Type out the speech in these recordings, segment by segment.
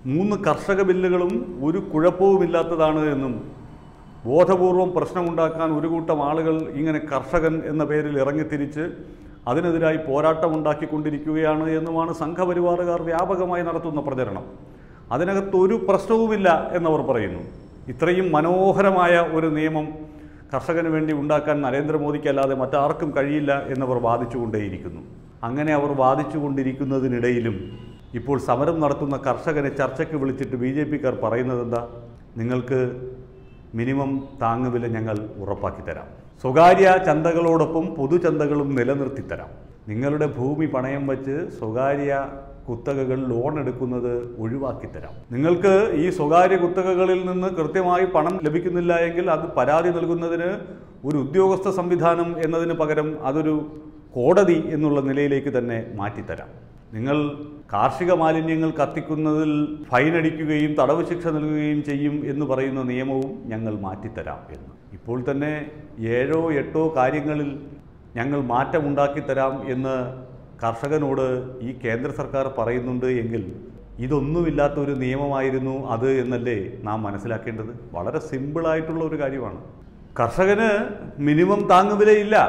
മൂന്ന് കർഷക ബില്ലുകളും ഒരു കുഴപ്പവുമില്ലാത്തതാണ് എന്നും ബോധപൂർവം പ്രശ്നമുണ്ടാക്കാൻ ഒരു കൂട്ടം ആളുകൾ ഇങ്ങനെ കർഷകൻ എന്ന പേരിൽ ഇറങ്ങിത്തിരിച്ച് അതിനെതിരായി പോരാട്ടം ഉണ്ടാക്കിക്കൊണ്ടിരിക്കുകയാണ് എന്നുമാണ് സംഘപരിവാറുകാർ വ്യാപകമായി നടത്തുന്ന പ്രചരണം അതിനകത്ത് ഒരു പ്രശ്നവുമില്ല എന്നവർ പറയുന്നു ഇത്രയും മനോഹരമായ ഒരു നിയമം കർഷകന് വേണ്ടി ഉണ്ടാക്കാൻ നരേന്ദ്രമോദിക്കല്ലാതെ മറ്റാർക്കും കഴിയില്ല എന്നവർ വാദിച്ചുകൊണ്ടേയിരിക്കുന്നു അങ്ങനെ അവർ വാദിച്ചുകൊണ്ടിരിക്കുന്നതിനിടയിലും ഇപ്പോൾ സമരം നടത്തുന്ന കർഷകനെ ചർച്ചയ്ക്ക് വിളിച്ചിട്ട് ബി ജെ പിക്കാർ പറയുന്നത് എന്താ നിങ്ങൾക്ക് മിനിമം താങ്ങുവില ഞങ്ങൾ ഉറപ്പാക്കി തരാം സ്വകാര്യ ചന്തകളോടൊപ്പം പൊതുചന്തകളും നിലനിർത്തി തരാം നിങ്ങളുടെ ഭൂമി പണയം വച്ച് സ്വകാര്യ കുത്തകകൾ ലോൺ എടുക്കുന്നത് ഒഴിവാക്കി തരാം നിങ്ങൾക്ക് ഈ സ്വകാര്യ കുത്തകകളിൽ നിന്ന് കൃത്യമായി പണം ലഭിക്കുന്നില്ല എങ്കിൽ അത് പരാതി നൽകുന്നതിന് ഒരു ഉദ്യോഗസ്ഥ സംവിധാനം എന്നതിന് പകരം അതൊരു കോടതി എന്നുള്ള നിലയിലേക്ക് തന്നെ മാറ്റിത്തരാം നിങ്ങൾ കാർഷിക മാലിന്യങ്ങൾ കത്തിക്കുന്നതിൽ ഫൈൻ അടിക്കുകയും തടവ് ശിക്ഷ നൽകുകയും ചെയ്യും എന്ന് പറയുന്ന നിയമവും ഞങ്ങൾ മാറ്റിത്തരാം എന്ന് ഇപ്പോൾ തന്നെ ഏഴോ എട്ടോ കാര്യങ്ങളിൽ ഞങ്ങൾ മാറ്റമുണ്ടാക്കി തരാം എന്ന് കർഷകനോട് ഈ കേന്ദ്ര സർക്കാർ പറയുന്നുണ്ട് എങ്കിൽ ഇതൊന്നുമില്ലാത്ത ഒരു നിയമമായിരുന്നു അത് എന്നല്ലേ നാം മനസ്സിലാക്കേണ്ടത് വളരെ സിമ്പിളായിട്ടുള്ള ഒരു കാര്യമാണ് കർഷകന് മിനിമം താങ്ങുവിലയില്ല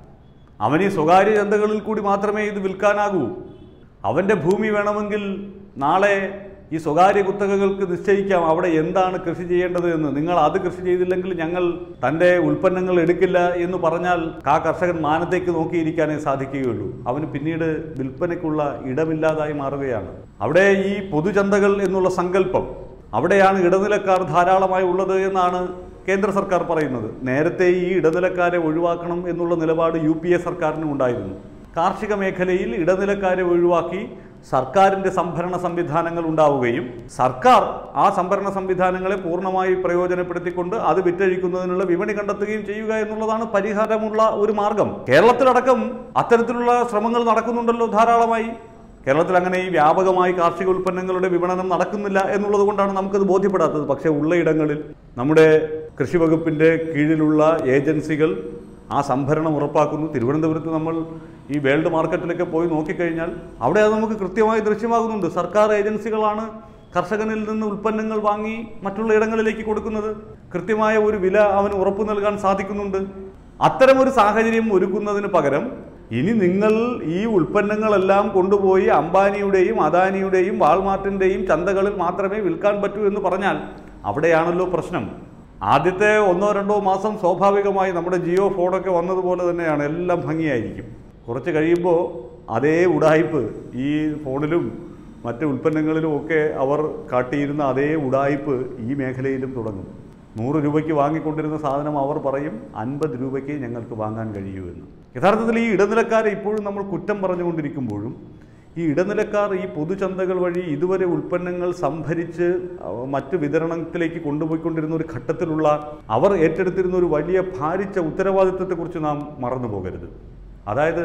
അവന് ഈ സ്വകാര്യ ചന്തകളിൽ കൂടി മാത്രമേ ഇത് വിൽക്കാനാകൂ അവൻ്റെ ഭൂമി വേണമെങ്കിൽ നാളെ ഈ സ്വകാര്യ കുത്തകകൾക്ക് നിശ്ചയിക്കാം അവിടെ എന്താണ് കൃഷി ചെയ്യേണ്ടത് എന്ന് നിങ്ങൾ അത് കൃഷി ചെയ്തില്ലെങ്കിൽ ഞങ്ങൾ തൻ്റെ ഉൽപ്പന്നങ്ങൾ എടുക്കില്ല എന്ന് പറഞ്ഞാൽ ആ കർഷകൻ മാനത്തേക്ക് നോക്കിയിരിക്കാനേ സാധിക്കുകയുള്ളൂ അവന് പിന്നീട് വിൽപ്പനയ്ക്കുള്ള ഇടമില്ലാതായി മാറുകയാണ് അവിടെ ഈ പൊതുചന്തകൾ എന്നുള്ള സങ്കല്പം അവിടെയാണ് ഇടനിലക്കാർ ധാരാളമായി ഉള്ളത് എന്നാണ് കേന്ദ്ര സർക്കാർ പറയുന്നത് നേരത്തെ ഈ ഇടനിലക്കാരെ ഒഴിവാക്കണം എന്നുള്ള നിലപാട് യു പി എ സർക്കാരിനും ഉണ്ടായിരുന്നു കാർഷിക മേഖലയിൽ ഇടനിലക്കാരെ ഒഴിവാക്കി സർക്കാരിൻ്റെ സംഭരണ സംവിധാനങ്ങൾ ഉണ്ടാവുകയും സർക്കാർ ആ സംഭരണ സംവിധാനങ്ങളെ പൂർണ്ണമായി പ്രയോജനപ്പെടുത്തിക്കൊണ്ട് അത് വിറ്റഴിക്കുന്നതിനുള്ള വിപണി കണ്ടെത്തുകയും ചെയ്യുക എന്നുള്ളതാണ് പരിഹാരമുള്ള ഒരു മാർഗം കേരളത്തിലടക്കം അത്തരത്തിലുള്ള ശ്രമങ്ങൾ നടക്കുന്നുണ്ടല്ലോ ധാരാളമായി കേരളത്തിൽ അങ്ങനെ ഈ വ്യാപകമായി കാർഷിക ഉൽപ്പന്നങ്ങളുടെ വിപണനം നടക്കുന്നില്ല എന്നുള്ളത് കൊണ്ടാണ് നമുക്കത് ബോധ്യപ്പെടാത്തത് പക്ഷേ ഉള്ളയിടങ്ങളിൽ നമ്മുടെ കൃഷി വകുപ്പിൻ്റെ കീഴിലുള്ള ഏജൻസികൾ ആ സംഭരണം ഉറപ്പാക്കുന്നു തിരുവനന്തപുരത്ത് നമ്മൾ ഈ വേൾഡ് മാർക്കറ്റിലൊക്കെ പോയി നോക്കിക്കഴിഞ്ഞാൽ അവിടെ അത് നമുക്ക് കൃത്യമായി ദൃശ്യമാകുന്നുണ്ട് സർക്കാർ ഏജൻസികളാണ് കർഷകനിൽ നിന്ന് ഉൽപ്പന്നങ്ങൾ വാങ്ങി മറ്റുള്ള ഇടങ്ങളിലേക്ക് കൊടുക്കുന്നത് കൃത്യമായ ഒരു വില അവന് ഉറപ്പു നൽകാൻ സാധിക്കുന്നുണ്ട് അത്തരമൊരു സാഹചര്യം ഒരുക്കുന്നതിന് പകരം ഇനി നിങ്ങൾ ഈ ഉൽപ്പന്നങ്ങളെല്ലാം കൊണ്ടുപോയി അംബാനിയുടെയും അദാനിയുടെയും വാൾമാർട്ടിൻ്റെയും ചന്തകളിൽ മാത്രമേ വിൽക്കാൻ പറ്റൂ എന്ന് പറഞ്ഞാൽ അവിടെയാണല്ലോ പ്രശ്നം ആദ്യത്തെ ഒന്നോ രണ്ടോ മാസം സ്വാഭാവികമായി നമ്മുടെ ജിയോ ഫോണൊക്കെ വന്നതുപോലെ തന്നെയാണ് എല്ലാം ഭംഗിയായിരിക്കും കുറച്ച് കഴിയുമ്പോൾ അതേ ഉടായ്പ് ഈ ഫോണിലും മറ്റ് ഉൽപ്പന്നങ്ങളിലും ഒക്കെ അവർ കാട്ടിയിരുന്ന അതേ ഉടായ്പ് ഈ മേഖലയിലും തുടങ്ങും നൂറ് രൂപയ്ക്ക് വാങ്ങിക്കൊണ്ടിരുന്ന സാധനം അവർ പറയും അൻപത് രൂപയ്ക്ക് ഞങ്ങൾക്ക് വാങ്ങാൻ കഴിയൂ എന്ന് യഥാർത്ഥത്തിൽ ഈ ഇടനിലക്കാരെ ഇപ്പോഴും നമ്മൾ കുറ്റം പറഞ്ഞുകൊണ്ടിരിക്കുമ്പോഴും ഈ ഇടനിലക്കാർ ഈ പൊതുചന്തകൾ വഴി ഇതുവരെ ഉൽപ്പന്നങ്ങൾ സംഭരിച്ച് അവ മറ്റ് വിതരണത്തിലേക്ക് കൊണ്ടുപോയിക്കൊണ്ടിരുന്ന ഒരു ഘട്ടത്തിലുള്ള അവർ ഏറ്റെടുത്തിരുന്ന ഒരു വലിയ ഭാരിച്ച ഉത്തരവാദിത്വത്തെക്കുറിച്ച് നാം മറന്നു പോകരുത് അതായത്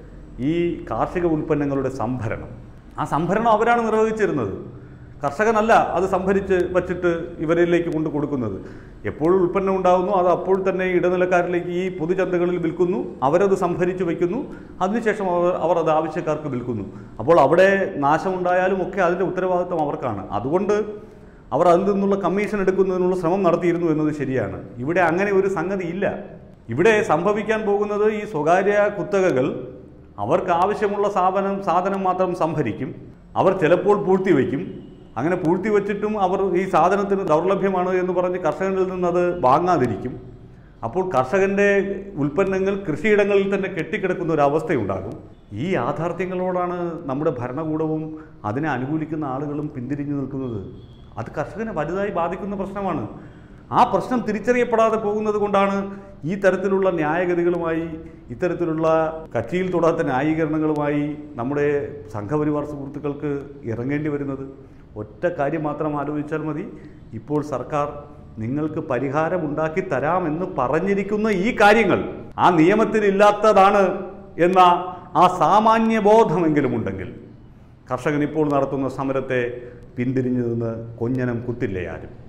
ഈ കാർഷിക ഉൽപ്പന്നങ്ങളുടെ സംഭരണം ആ സംഭരണം അവരാണ് നിർവഹിച്ചിരുന്നത് കർഷകനല്ല അത് സംഭരിച്ച് വച്ചിട്ട് ഇവരിലേക്ക് കൊണ്ട് കൊടുക്കുന്നത് എപ്പോഴും ഉൽപ്പന്നം ഉണ്ടാകുന്നു അത് അപ്പോൾ തന്നെ ഇടനിലക്കാരിലേക്ക് ഈ പൊതുചന്തകളിൽ വിൽക്കുന്നു അവരത് സംഭരിച്ച് വയ്ക്കുന്നു അതിനുശേഷം അവർ അവർ അത് ആവശ്യക്കാർക്ക് വിൽക്കുന്നു അപ്പോൾ അവിടെ നാശമുണ്ടായാലും ഒക്കെ അതിൻ്റെ ഉത്തരവാദിത്വം അവർക്കാണ് അതുകൊണ്ട് അവർ അതിൽ നിന്നുള്ള കമ്മീഷൻ എടുക്കുന്നതിനുള്ള ശ്രമം നടത്തിയിരുന്നു എന്നത് ശരിയാണ് ഇവിടെ അങ്ങനെ ഒരു സംഗതി ഇല്ല ഇവിടെ സംഭവിക്കാൻ പോകുന്നത് ഈ സ്വകാര്യ കുത്തകകൾ അവർക്ക് ആവശ്യമുള്ള സാധനം സാധനം മാത്രം സംഭരിക്കും അവർ ചിലപ്പോൾ പൂഴ്ത്തിവെക്കും അങ്ങനെ പൂഴ്ത്തിവെച്ചിട്ടും അവർ ഈ സാധനത്തിന് ദൗർലഭ്യമാണ് എന്ന് പറഞ്ഞ് കർഷകനിൽ നിന്ന് അത് വാങ്ങാതിരിക്കും അപ്പോൾ കർഷകൻ്റെ ഉൽപ്പന്നങ്ങൾ കൃഷിയിടങ്ങളിൽ തന്നെ കെട്ടിക്കിടക്കുന്ന ഒരു അവസ്ഥയുണ്ടാകും ഈ യാഥാർത്ഥ്യങ്ങളോടാണ് നമ്മുടെ ഭരണകൂടവും അതിനെ അനുകൂലിക്കുന്ന ആളുകളും പിന്തിരിഞ്ഞു നിൽക്കുന്നത് അത് കർഷകനെ വലുതായി ബാധിക്കുന്ന പ്രശ്നമാണ് ആ പ്രശ്നം തിരിച്ചറിയപ്പെടാതെ പോകുന്നത് കൊണ്ടാണ് ഈ തരത്തിലുള്ള ന്യായഗതികളുമായി ഇത്തരത്തിലുള്ള കച്ചിയിൽ തൊടാത്ത ന്യായീകരണങ്ങളുമായി നമ്മുടെ സംഘപരിവാർ സുഹൃത്തുക്കൾക്ക് ഇറങ്ങേണ്ടി വരുന്നത് ഒറ്റ കാര്യം മാത്രം ആലോചിച്ചാൽ മതി ഇപ്പോൾ സർക്കാർ നിങ്ങൾക്ക് പരിഹാരം ഉണ്ടാക്കി തരാമെന്ന് പറഞ്ഞിരിക്കുന്ന ഈ കാര്യങ്ങൾ ആ നിയമത്തിലില്ലാത്തതാണ് എന്ന ആ സാമാന്യ ബോധമെങ്കിലും ഉണ്ടെങ്കിൽ കർഷകൻ ഇപ്പോൾ നടത്തുന്ന സമരത്തെ പിന്തിരിഞ്ഞു നിന്ന് കൊഞ്ഞനം കുത്തില്ലേ ആരും